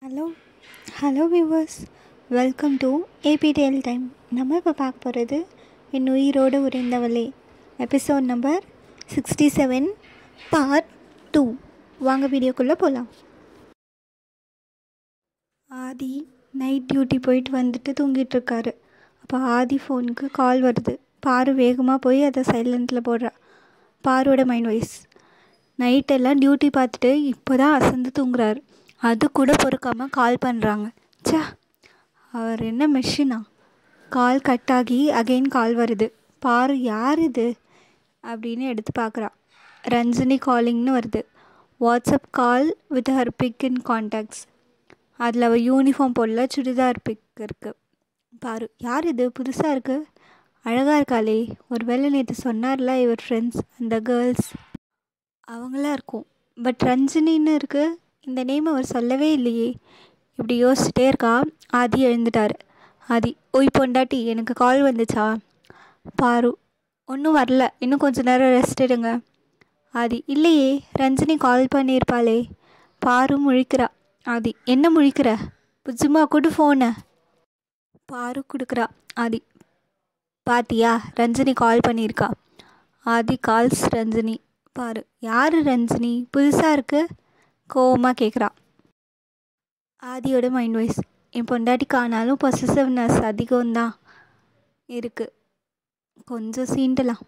hello hello viewers welcome to ABTL time நம்ம இப்போ பார்க்க போகிறது என் உயிரோடு உறைந்தவளே episode number sixty seven part two வாங்க வீடியோக்குள்ளே போகலாம் ஆதி நைட் டியூட்டி போயிட்டு வந்துட்டு தூங்கிட்டு இருக்காரு அப்போ ஆதி ஃபோனுக்கு கால் வருது பாரு வேகமாக போய் அதை சைலண்டில் போடுறா பாரோட மைண்ட் வாய்ஸ் நைட்டெல்லாம் டியூட்டி பார்த்துட்டு இப்போ தான் அசந்து தூங்குறாரு அது கூட பொறுக்காமல் கால் பண்ணுறாங்க ச்சே அவர் என்ன மெஷினா கால் கட் ஆகி அகைன் கால் வருது பாரு யார் இது அப்படின்னு எடுத்து பார்க்குறா ரஞ்சினி காலிங்னு வருது WhatsApp call with her pic in contacts அதில் அவள் யூனிஃபார்ம் போடல சுடிதார் பிக் இருக்குது பாரு யார் இது புதுசாக இருக்குது அழகாக இருக்காளே ஒரு வேளை நேற்று சொன்னார்ல இவர் ஃப்ரெண்ட்ஸ் அந்த கேர்ள்ஸ் அவங்களா இருக்கும் பட் ரஞ்சினின்னு இருக்கு இந்த நேம் அவர் சொல்லவே இல்லையே இப்படி யோசிச்சுட்டே இருக்கா ஆதி எழுந்துட்டார் ஆதி ஒய் பொண்டாட்டி எனக்கு கால் வந்துச்சா பாரு ஒன்றும் வரல இன்னும் கொஞ்ச நேரம் ரெஸ்ட் எடுங்க ஆதி இல்லையே ரஞ்சினி கால் பண்ணியிருப்பாளே பாரு முழிக்கிறா ஆதி என்ன முழிக்கிற புஜுமா கொடு ஃபோனை பாரு கொடுக்குறா ஆதி பாத்தியா ரஞ்சினி கால் பண்ணியிருக்கா ஆதி கால்ஸ் ரஞ்சினி பாரு யார் ரஞ்சினி புதுசாக இருக்கு கோவமாக கேட்குறா ஆதியோட மைண்ட் வாய்ஸ் என் பொண்டாட்டி காணாலும் பொசசிவ்னஸ் அதிகம்தான் இருக்குது கொஞ்சம் சீண்டலாம்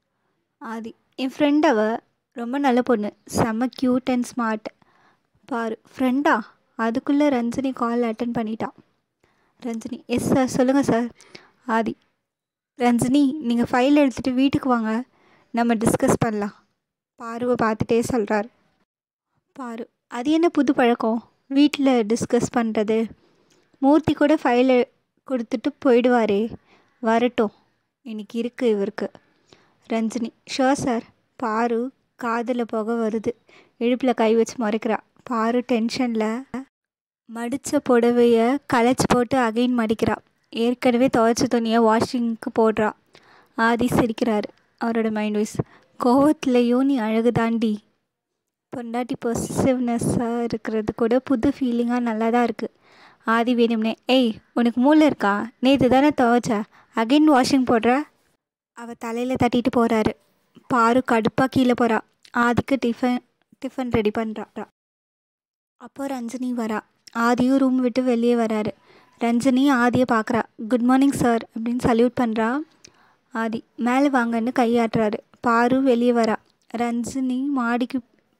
ஆதி என் ஃப்ரெண்ட் அவ ரொம்ப நல்ல பொண்ணு செம்ம க்யூட் அண்ட் ஸ்மார்ட் பாரு ஃப்ரெண்டா அதுக்குள்ளே ரஞ்சினி கால் அட்டன் பண்ணிட்டா ரஞ்சினி எஸ் சார் சொல்லுங்கள் சார் ஆதி ரஞ்சினி நீங்கள் ஃபைல் எடுத்துகிட்டு வீட்டுக்கு வாங்க நம்ம டிஸ்கஸ் பண்ணலாம் பாருவை பார்த்துட்டே சொல்கிறார் பாரு அது என்ன புது பழக்கம் வீட்டில் டிஸ்கஸ் பண்ணுறது மூர்த்தி கூட ஃபைலை கொடுத்துட்டு போயிடுவாரே வரட்டும் இன்னைக்கு இருக்குது இவருக்கு ரஞ்சினி ஷோர் சார் பாரு காதில் போக வருது இழுப்பில் கை வச்சு முறைக்கிறா பாரு டென்ஷனில் மடித்த புடவையை களைச்சி போட்டு அகைன் மடிக்கிறா ஏற்கனவே துவைச்ச துணியை வாஷிங்க்கு போடுறா ஆதி சிரிக்கிறாரு அவரோட மைண்ட் வாய்ஸ் கோவத்துலேயும் நீ அழகு தாண்டி பொண்டாட்டி பொசிசிவ்னஸ்ஸாக இருக்கிறது கூட புது ஃபீலிங்காக நல்லா தான் இருக்குது ஆதி வேணும்னே ஏய் உனக்கு மூளை இருக்கா நேற்று தானே துவைச்ச அகைன் வாஷிங் போடுற அவள் தலையில் தட்டிட்டு போகிறாரு பாரு கடுப்பாக கீழே போகிறா ஆதிக்கு டிஃபன் டிஃபன் ரெடி பண்ணுறா அப்போ ரஞ்சினி வரா ஆதியும் ரூம் விட்டு வெளியே வராரு ரஞ்சினி ஆதியை பார்க்குறா குட் மார்னிங் சார் அப்படின்னு சல்யூட் பண்ணுறா ஆதி மேலே வாங்கன்னு கையாட்டுறாரு பாரு வெளியே வரா ரஞ்சினி மாடிக்கு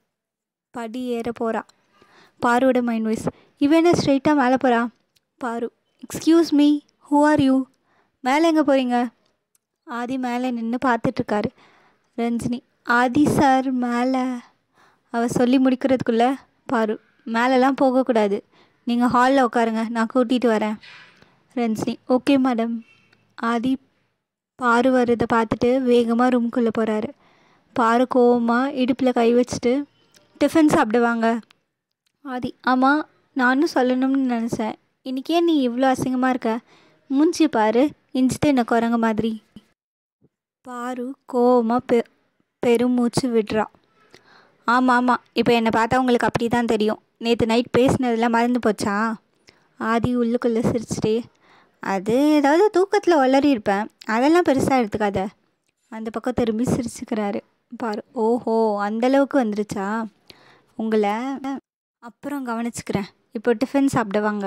படி ஏற போகிறா பாருவோட மைண்ட் வாய்ஸ் இவன் என்ன ஸ்ட்ரெயிட்டாக மேலே போகிறா பாரு excuse me who are you மேலே எங்கே போகிறீங்க ஆதி மேலே நின்று பார்த்துட்ருக்காரு ரஞ்சினி ஆதி சார் மேலே அவள் சொல்லி முடிக்கிறதுக்குள்ளே பாரு மேலெலாம் போகக்கூடாது நீங்கள் ஹாலில் உட்காருங்க நான் கூட்டிகிட்டு வரேன் ரஞ்சினி ஓகே மேடம் ஆதி பாரு வர்றதை பார்த்துட்டு வேகமாக ரூம்குள்ளே போகிறாரு பாரு கோவமாக இடுப்பில் கை வச்சுட்டு டிஃபன் சாப்பிடுவாங்க ஆதி ஆமாம் நானும் சொல்லணும்னு நினச்சேன் இன்றைக்கே நீ இவ்வளோ அசிங்கமாக இருக்க மூஞ்சி பாரு இஞ்சிட்டு என்ன குரங்க மாதிரி பாரு கோவமாக பெ பெருமூச்சு விடுறா ஆமாம் ஆமாம் இப்போ என்னை பார்த்தா உங்களுக்கு அப்படி தான் தெரியும் நேற்று நைட் பேசினதெல்லாம் மறந்து போச்சா ஆதி உள்ளுக்குள்ளே சிரிச்சிட்டே அது ஏதாவது தூக்கத்தில் வளரி இருப்பேன் அதெல்லாம் பெருசாக எடுத்துக்காத அந்த பக்கம் திரும்பி சிரிச்சுக்கிறாரு பாரு ஓஹோ அந்தளவுக்கு வந்துருச்சா உங்களை அப்புறம் கவனிச்சுக்கிறேன் இப்போ டிஃபன் சாப்பிட வாங்க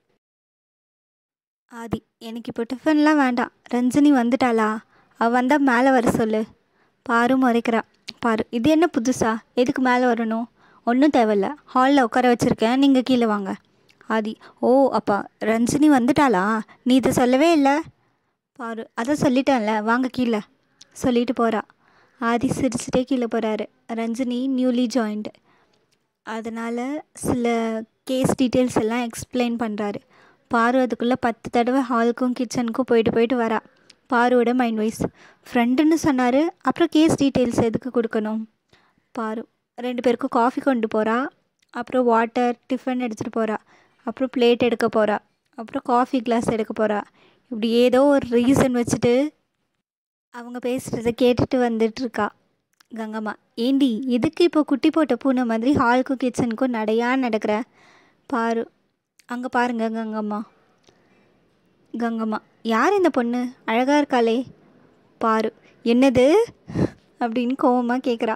ஆதி எனக்கு இப்போ டிஃபன்லாம் வேண்டாம் ரஞ்சினி வந்துட்டாளா அவள் வந்தால் மேலே வர சொல்லு பாரு முறைக்கிறா பாரு இது என்ன புதுசா எதுக்கு மேலே வரணும் ஒன்றும் தேவையில்ல ஹாலில் உட்கார வச்சுருக்கேன் நீங்கள் கீழே வாங்க ஆதி ஓ அப்பா ரஞ்சினி வந்துட்டாளா நீ இதை சொல்லவே இல்லை பாரு அதை சொல்லிட்டேன்ல வாங்க கீழே சொல்லிட்டு போகிறா ஆதி சிரிச்சுட்டே கீழே போகிறாரு ரஞ்சினி நியூலி ஜாயின்டு அதனால் சில கேஸ் டீட்டெயில்ஸ் எல்லாம் எக்ஸ்பிளைன் பண்ணுறாரு பாரு அதுக்குள்ளே பத்து தடவை ஹாலுக்கும் கிச்சனுக்கும் போயிட்டு போயிட்டு வரா பாருவோட மைண்ட் வைஸ் ஃப்ரெண்டுன்னு சொன்னார் அப்புறம் கேஸ் டீட்டெயில்ஸ் எதுக்கு கொடுக்கணும் பாரு ரெண்டு பேருக்கும் காஃபி கொண்டு போகிறா அப்புறம் வாட்டர் டிஃபன் எடுத்துகிட்டு போகிறா அப்புறம் பிளேட் எடுக்க போகிறா அப்புறம் காஃபி கிளாஸ் எடுக்க போகிறா இப்படி ஏதோ ஒரு ரீசன் வச்சுட்டு அவங்க பேசுகிறத கேட்டுட்டு வந்துட்டுருக்கா கங்கம்மா ஏண்டி எதுக்கு இப்போ குட்டி போட்ட பூனை மாதிரி ஹாலுக்கும் கிச்சனுக்கும் நடையாக நடக்கிற பாரு அங்கே பாருங்க கங்கம்மா கங்கம்மா யார் இந்த பொண்ணு அழகாக இருக்காளே பாரு என்னது அப்படின்னு கோவமாக கேட்குறா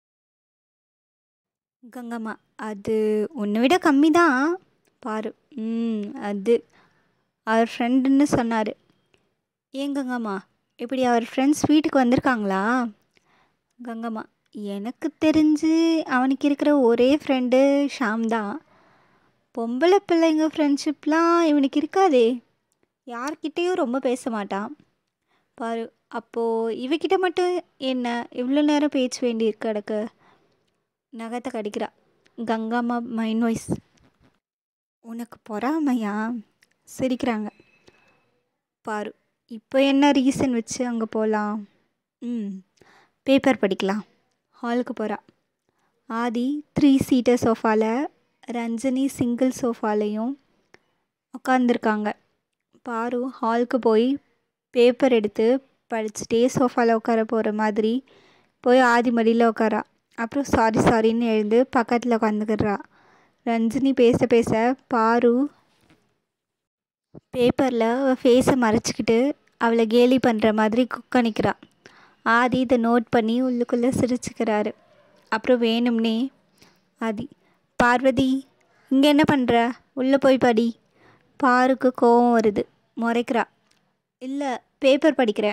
கங்கம்மா அது உன்னை விட கம்மி தான் பாரு ம் அது அவர் ஃப்ரெண்டுன்னு சொன்னார் ஏன் கங்கம்மா இப்படி அவர் ஃப்ரெண்ட்ஸ் வீட்டுக்கு வந்திருக்காங்களா கங்கம்மா எனக்கு தெரிஞ்சு அவனுக்கு இருக்கிற ஒரே ஃப்ரெண்டு ஷாம் தான் பொம்பளை பிள்ளைங்க ஃப்ரெண்ட்ஷிப்லாம் இவனுக்கு இருக்காதே யார்கிட்டேயும் ரொம்ப பேச மாட்டான் பாரு அப்போது இவகிட்ட மட்டும் என்ன இவ்வளோ நேரம் பேச்சு வேண்டியிருக்கு கிடக்கு நகத்தை கடிக்கிறா கங்காம்மா மைண்ட் வாய்ஸ் உனக்கு பொறாமையா சிரிக்கிறாங்க பாரு இப்போ என்ன ரீசன் வச்சு அங்கே போகலாம் ம் பேப்பர் படிக்கலாம் ஹாலுக்கு போகிறா ஆதி த்ரீ சீட்டர் சோஃபாவில் ரஞ்சனி சிங்கிள் சோஃபாலையும் உட்காந்துருக்காங்க பாரு ஹாலுக்கு போய் பேப்பர் எடுத்து படிச்சுட்டே சோஃபாவில் உட்கார போகிற மாதிரி போய் ஆதி மடியில் உட்காரா அப்புறம் சாரி சாரின்னு எழுந்து பக்கத்தில் உட்காந்துக்கிறா ரஞ்சினி பேச பேச பாரு பேப்பரில் அவள் ஃபேஸை மறைச்சிக்கிட்டு அவளை கேலி பண்ணுற மாதிரி குக்க நிற்கிறா ஆதி இதை நோட் பண்ணி உள்ளுக்குள்ளே சிரிச்சுக்கிறாரு அப்புறம் வேணும்னே ஆதி பார்வதி இங்கே என்ன பண்ணுற உள்ளே போய் படி பாருக்கு கோவம் வருது முறைக்கிறா இல்லை பேப்பர் படிக்கிறேன்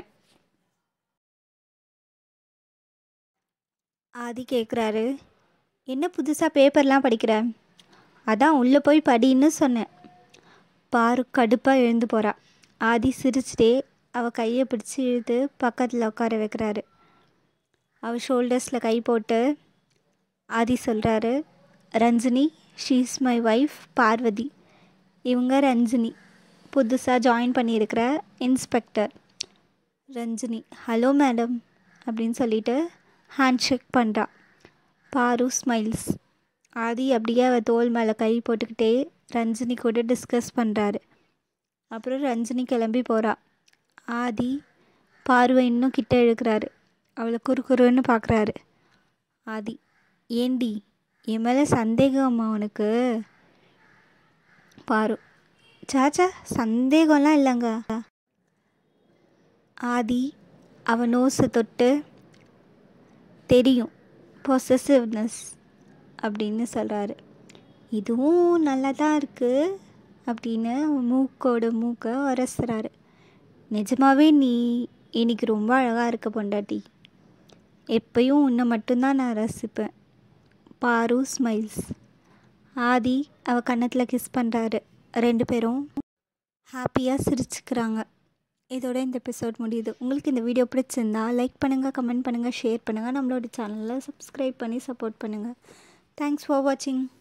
ஆதி கேட்குறாரு என்ன புதுசாக பேப்பர்லாம் படிக்கிற அதான் உள்ளே போய் படின்னு சொன்னேன் பாரு கடுப்பாக எழுந்து போகிறா ஆதி சிரிச்சிட்டே அவள் கையை பிடிச்சி இழுத்து பக்கத்தில் உட்கார வைக்கிறாரு அவள் ஷோல்டர்ஸில் கை போட்டு ஆதி சொல்கிறாரு Ranjini she's my wife Parvathi இவங்க ரஞ்சினி புதுசாக ஜாயின் பண்ணியிருக்கிற இன்ஸ்பெக்டர் ரஞ்சினி ஹலோ மேடம் அப்படின்னு சொல்லிட்டு ஹேண்ட் ஷேக் பண்ணுறா பாரு ஸ்மைல்ஸ் ஆதி அப்படியே அவள் தோல் மேலே கை போட்டுக்கிட்டே ரஞ்சினி கூட டிஸ்கஸ் பண்ணுறாரு அப்புறம் ரஞ்சினி கிளம்பி போகிறா ஆதி பார்வை இன்னும் கிட்ட இழுக்கிறாரு அவளை குறு குறுன்னு பார்க்குறாரு ஆதி ஏண்டி என் மேலே சந்தேகம்மா உனக்கு பாரு சாச்சா சந்தேகம்லாம் இல்லைங்க ஆதி அவன் நோஸை தொட்டு தெரியும் பொசசிவ்னஸ் அப்படின்னு சொல்கிறாரு இதுவும் நல்லா தான் இருக்குது அப்படின்னு மூக்கோட மூக்கை உரசுறாரு நிஜமாவே நீ இன்னைக்கு ரொம்ப அழகாக இருக்க பொண்டாட்டி எப்பயும் உன்னை மட்டும்தான் நான் ரசிப்பேன் பாரு ஸ்மைல்ஸ் ஆதி அவள் கன்னத்தில் கிஸ் பண்ணுறாரு ரெண்டு பேரும் ஹாப்பியாக சிரிச்சுக்கிறாங்க இதோட இந்த எபிசோட் முடியுது உங்களுக்கு இந்த வீடியோ பிடிச்சிருந்தா லைக் பண்ணுங்கள் கமெண்ட் பண்ணுங்கள் ஷேர் பண்ணுங்கள் நம்மளோட சேனலில் சப்ஸ்கிரைப் பண்ணி சப்போர்ட் பண்ணுங்கள் தேங்க்ஸ் ஃபார் வாட்சிங்